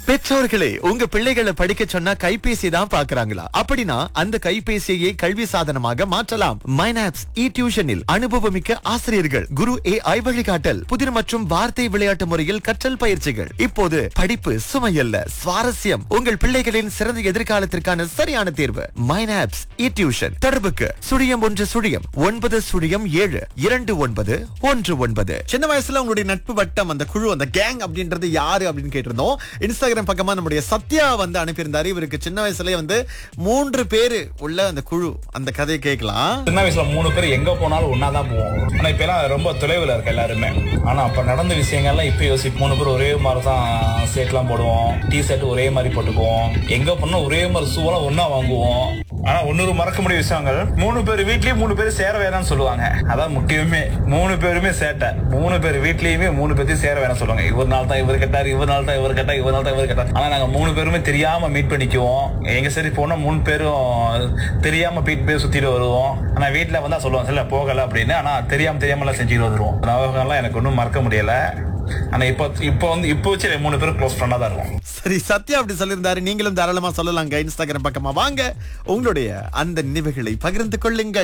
பெற்றோர்களே உங்க பிள்ளைகளை படிக்க சொன்னா கைபேசி தான் பாக்குறாங்களா அப்படின்னா அந்த கைபேசியை கல்வி சாதனமாக மாற்றலாம் மைனாப்ஸ் இ டியூஷனில் அனுபவமிக்க ஆசிரியர்கள் குரு ஏ ஐ வழிகாட்டல் புதிர் மற்றும் வார்த்தை விளையாட்டு முறையில் கற்றல் பயிற்சிகள் இப்போது படிப்பு சுமையல்ல சுவாரஸ்யம் உங்கள் பிள்ளைகளின் சிறந்த எதிர்காலத்திற்கான சரியான தேர்வு மைனாப்ஸ் இ டியூஷன் தொடர்புக்கு சுழியம் ஒன்று சுழியம் ஒன்பது சுழியம் ஏழு இரண்டு ஒன்பது ஒன்று ஒன்பது சின்ன வயசுல உங்களுடைய நட்பு வட்டம் அந்த குழு அந்த கேங் அப்படின்றது யாரு அப்படின்னு கேட்டிருந்தோம் இன்ஸ்டாகிராம் பக்கமா நம்முடைய சத்யா வந்து அனுப்பியிருந்தாரு இவருக்கு சின்ன வயசுலயே வந்து மூன்று பேரு உள்ள அந்த குழு அந்த கதையை கேட்கலாம் சின்ன வயசுல மூணு பேர் எங்க போனாலும் ஒன்னா தான் போவோம் ஆனா இப்ப எல்லாம் ரொம்ப தொலைவில் இருக்கு எல்லாருமே ஆனா அப்ப நடந்த விஷயங்கள்லாம் இப்ப யோசி மூணு பேர் ஒரே மாதிரி தான் ஷர்ட்லாம் போடுவோம் டி ஷர்ட் ஒரே மாதிரி போட்டுக்குவோம் எங்க போனா ஒரே மாதிரி ஷூவெல்லாம் ஒன்னா வாங்குவோம் ஆனா ஒன்னொரு மறக்க முடிய விஷயங்கள் மூணு பேர் வீட்லயும் மூணு பேர் சேர வேணாம்னு சொல்லுவாங்க அதான் முக்கியமே மூணு பேருமே சேட்டை மூணு பேர் வீட்லயுமே மூணு பேர்த்தையும் சேர வேணாம் சொல்லுவாங்க இவர் நாள் தான் இவர் கேட்டார் இவர் நாள் தான் இவர் கேட்டா இவர் நாள் தான் இவர் கேட்டார் ஆனா நாங்க மூணு பேருமே தெரியாம மீட் பண்ணிக்குவோம் எங்க சரி போனா மூணு பேரும் தெரியாம மீட் போய் சுத்திட்டு வருவோம் ஆனா வீட்டுல வந்தா சொல்லுவாங்க இல்ல போகல அப்படின்னு ஆனா தெரியாம தெரியாம எல்லாம் செஞ்சுட்டு வருவோம் ஞாபகம்லாம் எனக்கு ஒன்றும் மறக்க முடியல ஆனா இப்போ இப்போ வந்து இப்போ வச்சு மூணு பேரும் க்ளோஸ் ஃப்ரெண்டா தான் இருக்கும் சரி சத்யா அப்படி சொல்லியிருந்தாரு நீங்களும் தாராளமா சொல்லலாங்க இன்ஸ்டாகிராம் பக்கமா வாங்க உங்களுடைய அந்த நினைவுகளை பகிர்ந்து கொள்ளுங்கள்